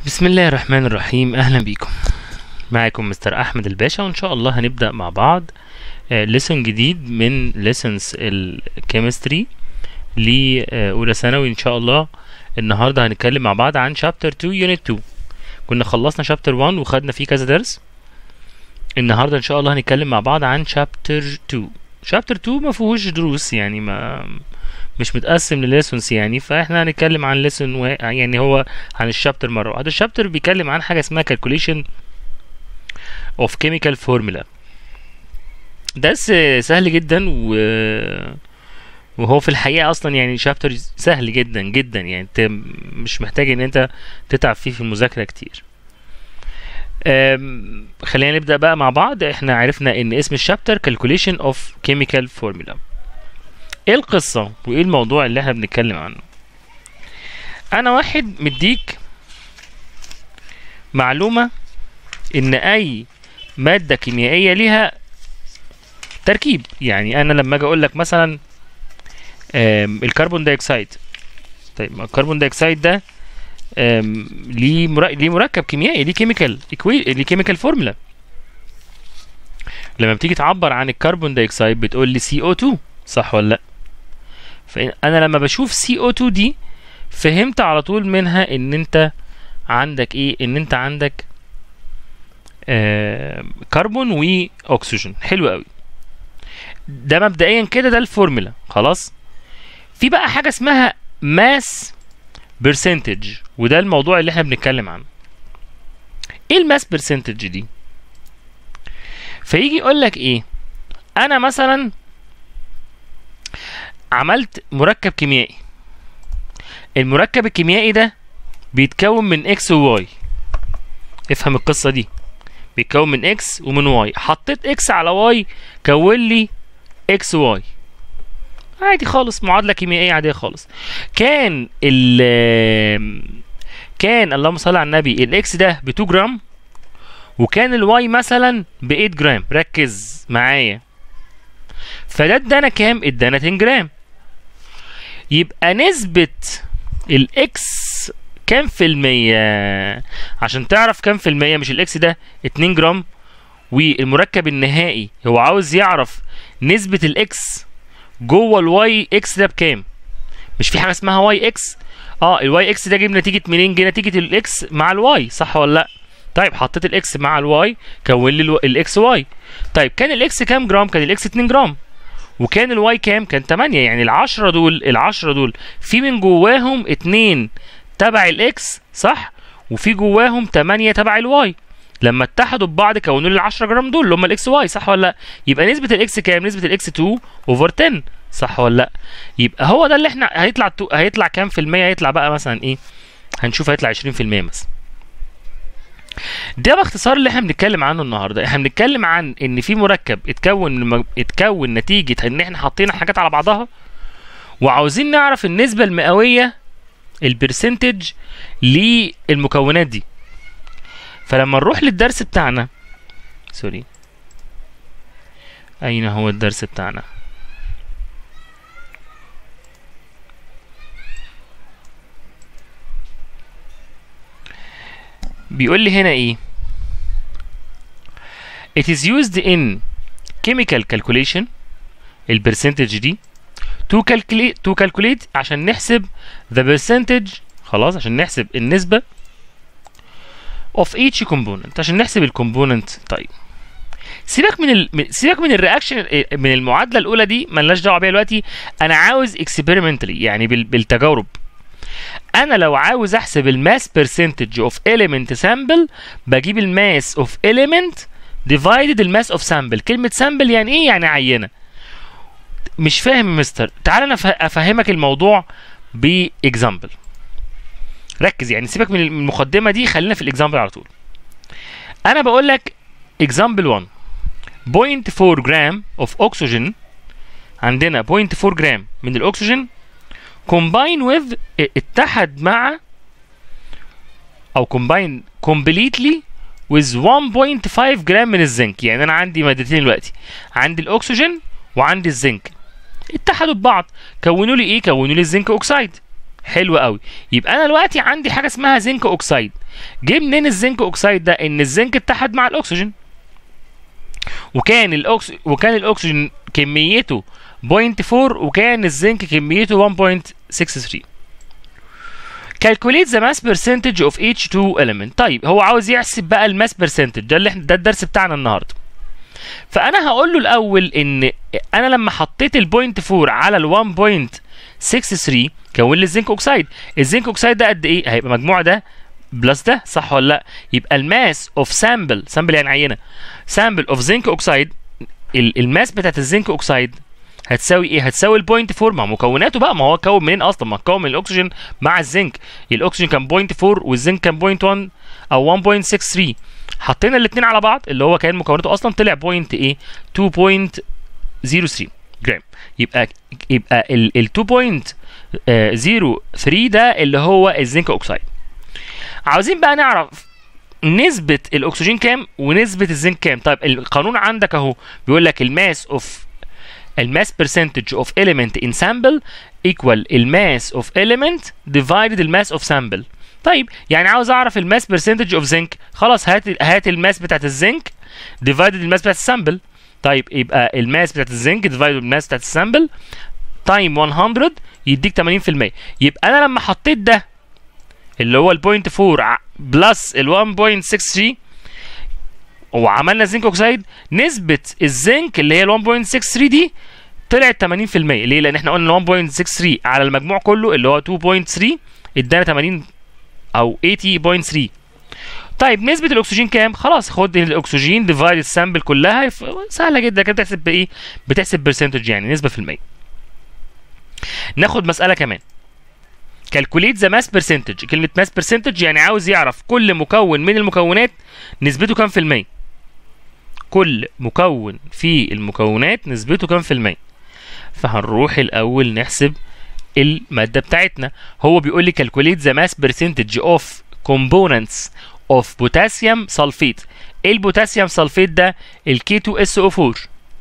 بسم الله الرحمن الرحيم اهلا بيكم معاكم مستر احمد الباشا وان شاء الله هنبدا مع بعض ليسن جديد من ليسنز الكيمستري لاولى ثانوي ان شاء الله النهارده هنتكلم مع بعض عن شابتر 2 يونت 2 كنا خلصنا شابتر 1 وخدنا فيه كذا درس النهارده ان شاء الله هنتكلم مع بعض عن شابتر 2 شابتر 2 ما فيهوش دروس يعني ما مش متقسم لليسونز يعني فاحنا هنتكلم عن ليسون و... يعني هو عن الشابتر مره واحده الشابتر بيتكلم عن حاجه اسمها calculation of chemical formula درس سهل جدا و وهو في الحقيقه اصلا يعني شابتر سهل جدا جدا يعني انت مش محتاج ان انت تتعب فيه في المذاكره كتير أم... خلينا نبدا بقى مع بعض احنا عرفنا ان اسم الشابتر calculation of chemical formula ايه القصة وايه الموضوع اللي احنا بنتكلم عنه انا واحد مديك معلومة ان اي مادة كيميائية ليها تركيب يعني انا لما اجي اقول لك مثلا الكربون دايوكسيد طيب الكربون دايوكسيد ده ليه ليه مركب كيميائي ليه كيميكال ليه كيميكال فورمولا لما بتيجي تعبر عن الكربون دايوكسيد بتقول لي سي او 2 صح ولا لا فانا لما بشوف سي او 2 دي فهمت على طول منها ان انت عندك ايه ان انت عندك آه كربون واكسجين حلو قوي ده مبدئيا كده ده الفورمولا خلاص في بقى حاجه اسمها ماس برسنتج وده الموضوع اللي احنا بنتكلم عنه ايه الماس برسنتج دي فيجي يقول لك ايه انا مثلا عملت مركب كيميائي المركب الكيميائي ده بيتكون من اكس وواي افهم القصه دي بيتكون من اكس ومن واي حطيت اكس على واي كون لي اكس واي عادي خالص معادله كيميائيه عاديه خالص كان ال كان اللهم صل على النبي الاكس ده ب 2 جرام وكان الواي مثلا ب 8 جرام ركز معايا فده ادانا كام ادانا 10 جرام يبقى نسبة الاكس كام في المية عشان تعرف كام في المية مش الاكس ده 2 جرام والمركب النهائي هو عاوز يعرف نسبة الاكس جوه الواي اكس ده بكام مش في حاجة اسمها واي اكس اه الواي اكس ده جيب نتيجة منين جه نتيجة الاكس مع الواي صح ولا لا طيب حطيت الاكس مع الواي كون لي الاكس واي طيب كان الاكس كام جرام كان الاكس 2 جرام وكان الواي كام كان 8 يعني العشرة دول العشرة دول في من جواهم اتنين تبع الاكس صح وفي جواهم 8 تبع الواي لما اتحدوا ببعض كونوا لي ال 10 جرام دول اللي هم الاكس واي صح ولا لا يبقى نسبه الاكس كام نسبه الاكس 2 اوفر 10 صح ولا لا يبقى هو ده اللي احنا هيطلع تو... هيطلع كام في الميه هيطلع بقى مثلا ايه هنشوف هيطلع 20% مثلا ده باختصار اللي احنا بنتكلم عنه النهارده احنا بنتكلم عن ان في مركب اتكون من اتكون نتيجه ان احنا حطينا حاجات على بعضها وعاوزين نعرف النسبه المئويه البرسنتج للمكونات دي فلما نروح للدرس بتاعنا سوري اين هو الدرس بتاعنا بيقول لي هنا ايه it is used in chemical calculation البرسنتج دي to calculate to calculate عشان نحسب the percentage خلاص عشان نحسب النسبة of each component عشان نحسب الكومبوننت طيب سيبك من ال... سيبك من الرياكشن من المعادله الاولى دي ملناش دعوه بيها دلوقتي انا عاوز experimentally يعني بال... بالتجارب انا لو عاوز احسب الماس برسنتج اوف element سامبل بجيب الماس اوف element ديفايدد الماس اوف سامبل كلمه سامبل يعني ايه يعني عينه مش فاهم يا مستر تعال انا افهمك الموضوع باكزامبل ركز يعني سيبك من المقدمه دي خلينا في الاكزامبل على طول انا بقول لك اكزامبل 1 0.4 جرام اوف اوكسجين عندنا 0.4 جرام من الاكسجين combine with اتحد مع او combine completely with 1.5 جرام من الزنك يعني انا عندي مادتين دلوقتي عندي الاكسجين وعندي الزنك اتحدوا ببعض كونوا لي ايه كونوا لي الزنك اوكسايد حلو قوي يبقى انا دلوقتي عندي حاجه اسمها زنك اوكسايد جه منين الزنك اوكسايد ده ان الزنك اتحد مع الاكسجين وكان الاكس وكان الاكسجين كميته 0.4 وكان الزنك كميته 1.63 calculate the mass percentage of each two element طيب هو عاوز يحسب بقى الماس percentage ده اللي احنا ده الدرس بتاعنا النهارده فانا هقول له الاول ان انا لما حطيت البوينت 4 على ال 1.63 كون لي الزنك اوكسايد الزنك اوكسايد ده قد ايه هيبقى مجموع ده بلس ده صح ولا لا يبقى الماس اوف سامبل سامبل يعني عينه سامبل اوف زنك اوكسايد الماس بتاعت الزنك اوكسايد هتساوي ايه هتساوي البوينت 4 مع مكوناته بقى ما هو كون منين اصلا ما كون من الاكسجين مع الزنك الاكسجين كان بوينت 4 والزنك كان بوينت 1 او 1.63 حطينا الاثنين على بعض اللي هو كان مكوناته اصلا طلع بوينت ايه 2.03 جرام يبقى يبقى ال 2.03 ده اللي هو الزنك اوكسايد عاوزين بقى نعرف نسبة الأكسجين كام ونسبة الزنك كام طيب القانون عندك أهو بيقول لك الماس أوف الماس percentage of element in sample equal الماس of element divided الماس of sample طيب يعني عاوز اعرف الماس percentage of zinc خلاص هات هات الماس بتاعت الزنك divided الماس بتاعت السامبل طيب يبقى الماس بتاعت الزنك divided الماس بتاعت السامبل تايم 100 يديك 80% يبقى انا لما حطيت ده اللي هو البوينت 4 بلس ال 1.63 وعملنا زنك اوكسايد نسبة الزنك اللي هي ال 1.63 دي طلعت 80% ليه؟ لأن احنا قلنا 1.63 على المجموع كله اللي هو 2.3 ادانا 80 أو 80.3 طيب نسبة الأكسجين كام؟ خلاص خد الأكسجين ديفايد السامبل كلها سهلة جدا كده بتحسب بإيه؟ بتحسب برسنتج يعني نسبة في المية. ناخد مسألة كمان. كالكوليت ذا ماس برسنتج كلمة ماس برسنتج يعني عاوز يعرف كل مكون من المكونات نسبته كام في المية كل مكون في المكونات نسبته كام في المية فهنروح الأول نحسب المادة بتاعتنا هو بيقول لي calculate the mass percentage of components of potassium sulfate ايه البوتاسيوم سلفيت ده ال K2SO4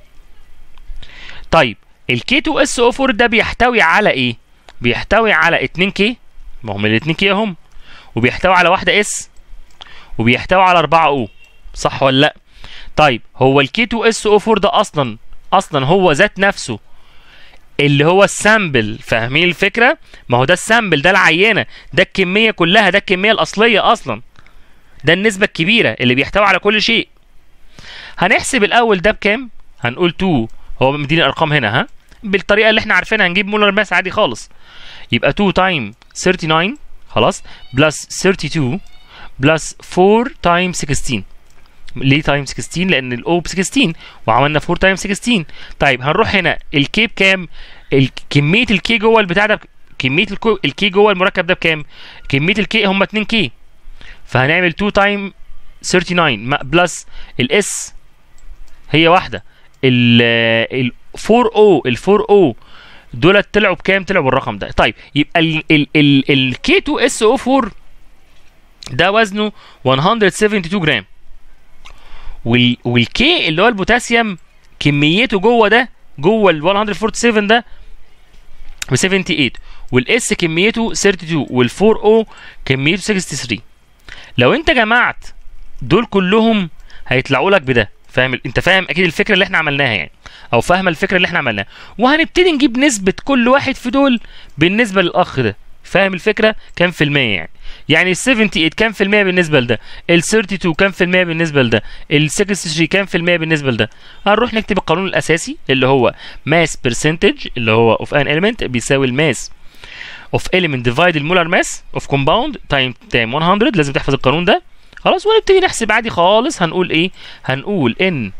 طيب ال K2SO4 ده بيحتوي على ايه بيحتوي على 2 k ما هم ال 2 k هم وبيحتوي على واحده اس وبيحتوي على 4 او صح ولا لا طيب هو ال كي 2 اس او 4 ده اصلا اصلا هو ذات نفسه اللي هو السامبل فاهمين الفكره ما هو ده السامبل ده العينه ده الكميه كلها ده الكميه الاصليه اصلا ده النسبه الكبيره اللي بيحتوي على كل شيء هنحسب الاول ده بكام هنقول 2 هو مديني الارقام هنا ها بالطريقه اللي احنا عارفينها هنجيب مولر ماس عادي خالص يبقى 2 تايم 39 خلاص بلس 32 بلس 4 تايم 16 ليه تايم 16 لان الاو ب 16 وعملنا 4 تايم 16 طيب هنروح هنا الكي بكام كميه الكي جوه البتاع ده كميه الكي جوه المركب ده بكام كميه الكي هم 2 كي فهنعمل 2 تايم 39 بلس الاس هي واحده ال 4 او ال 4 او دول طلعوا بكام؟ طلعوا بالرقم ده. طيب يبقى ال ال ال ال K2 SO4 ده وزنه 172 جرام. وال والكي اللي هو البوتاسيوم كميته جوه ده جوه ال 147 ده ب 78 والاس كميته 32 وال4 او كميته 63 لو انت جمعت دول كلهم هيطلعوا لك بده فاهم انت فاهم اكيد الفكره اللي احنا عملناها يعني او فاهم الفكره اللي احنا عملناها وهنبتدي نجيب نسبه كل واحد في دول بالنسبه للاخ ده فاهم الفكره كام في الميه يعني يعني ال 78 كام في الميه بالنسبه لده ال 32 كام في الميه بالنسبه لده ال 63 كام في الميه بالنسبه لده هنروح نكتب القانون الاساسي اللي هو ماس برسنتج اللي هو اوف ان element بيساوي الماس اوف element ديفايد المولر ماس اوف كومباوند تايم تايم 100 لازم تحفظ القانون ده خلاص ونبتدي نحسب عادي خالص هنقول ايه هنقول ان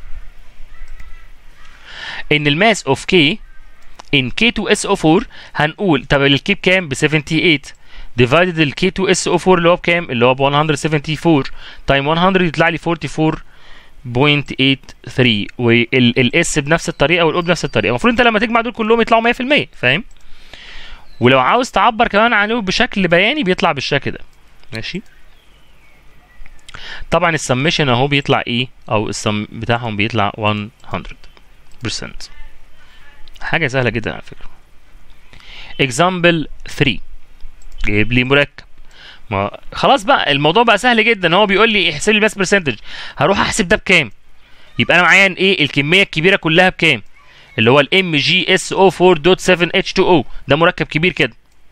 ان الماس اوف كي ان K2SO4 هنقول طب الكي بكام ب 78 ديفايدد ال K2SO4 اللي هو بكام اللي هو ب 174 تايم 100 يطلع لي 44.83 والاس بنفس الطريقه والاو بنفس الطريقه المفروض انت لما تجمع دول كلهم يطلعوا 100% فاهم ولو عاوز تعبر كمان عنه بشكل بياني بيطلع بالشكل ده ماشي طبعا السمشن اهو بيطلع ايه او السم بتاعهم بيطلع 100% حاجه سهله جدا على فكره example 3 جايب لي مركب ما خلاص بقى الموضوع بقى سهل جدا هو بيقول لي احسب لي الماس برسنتج هروح احسب ده بكام يبقى انا معايا ايه الكميه الكبيره كلها بكام اللي هو الام جي اس او 4.7 اتش 2 او ده مركب كبير كده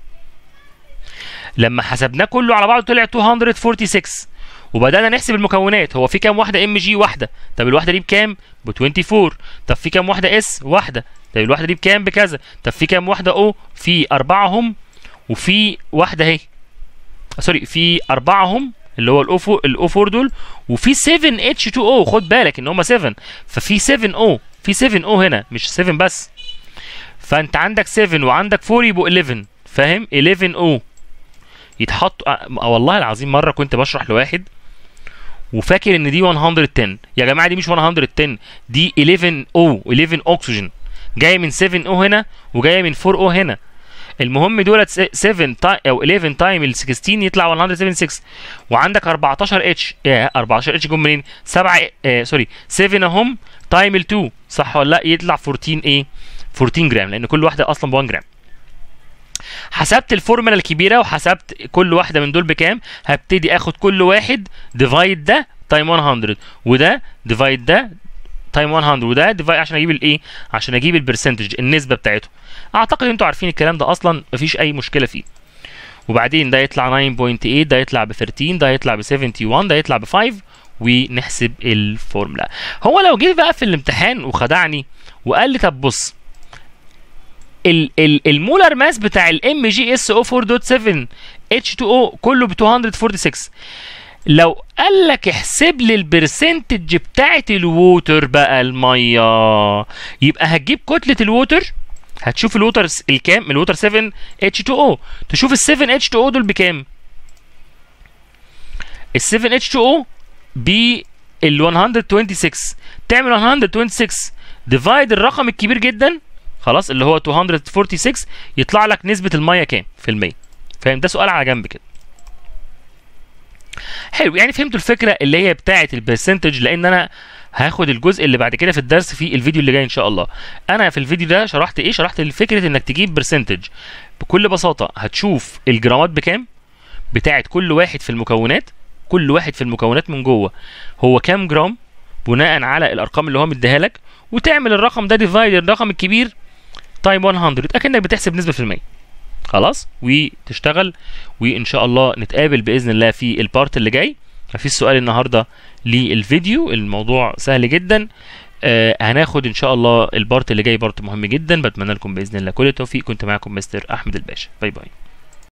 لما حسبناه كله على بعضه طلع 246 وبدانا نحسب المكونات هو في كام واحده ام جي واحده طب الواحده دي بكام ب 24 طب في كام واحده اس واحده طب الواحده دي بكام بكذا طب في كام واحده او في اربعه هم وفي واحده اهي سوري في اربعه هم اللي هو الاو 4 الاو 4 دول وفي 7 اتش 2 او خد بالك ان هم 7 ففي 7 او في 7 او هنا مش 7 بس فانت عندك 7 وعندك 4 يبقوا 11 فاهم 11 او يتحط آه والله العظيم مره كنت بشرح لواحد وفاكر ان دي 110 يا جماعه دي مش 110 دي 11 او 11 اكسجين جايه من 7 او هنا وجايه من 4 او هنا المهم دولت 7 تاي او 11 تايم ال 16 يطلع 176 وعندك 14 اتش يا 14 اتش جم منين 7 آه سوري 7 اهم تايم ال 2 صح ولا لا يطلع 14 ايه 14 جرام لان كل واحده اصلا ب 1 جرام حسبت الفورمولا الكبيره وحسبت كل واحده من دول بكام هبتدي اخد كل واحد ديفايد ده تايم 100 وده ديفايد ده تايم 100 وده ديفايد عشان اجيب الايه عشان اجيب البرسنتج النسبه بتاعته اعتقد انتوا عارفين الكلام ده اصلا مفيش اي مشكله فيه وبعدين ده يطلع 9.8 ده يطلع ب 13 ده يطلع ب 71 ده يطلع ب 5 ونحسب الفورمولا هو لو جه بقى في الامتحان وخدعني وقال لي طب بص ال ال المولر ماس بتاع الام جي اس او 4.7 اتش 2 او كله ب 246 لو قال لك احسب لي البرسنتج بتاعت الووتر بقى الميه يبقى هتجيب كتله الووتر هتشوف الووتر الكام الووتر 7 اتش 2 او تشوف ال 7 اتش 2 او دول بكام ال 7 اتش 2 او ب ال 126 تعمل 126 ديفايد الرقم الكبير جدا خلاص اللي هو 246 يطلع لك نسبه الميه كام في المية فاهم ده سؤال على جنب كده حلو يعني فهمتوا الفكره اللي هي بتاعه البرسنتج لان انا هاخد الجزء اللي بعد كده في الدرس في الفيديو اللي جاي ان شاء الله انا في الفيديو ده شرحت ايه شرحت فكره انك تجيب برسنتج بكل بساطه هتشوف الجرامات بكام بتاعه كل واحد في المكونات كل واحد في المكونات من جوه هو كام جرام بناء على الارقام اللي هو مديها لك وتعمل الرقم ده ديفايد الرقم الكبير تايم 100 اكنك بتحسب نسبه في المية خلاص وتشتغل وان شاء الله نتقابل باذن الله في البارت اللي جاي مفيش سؤال النهارده للفيديو الموضوع سهل جدا آه هناخد ان شاء الله البارت اللي جاي بارت مهم جدا بتمنى لكم باذن الله كل التوفيق كنت معكم مستر احمد الباشا باي باي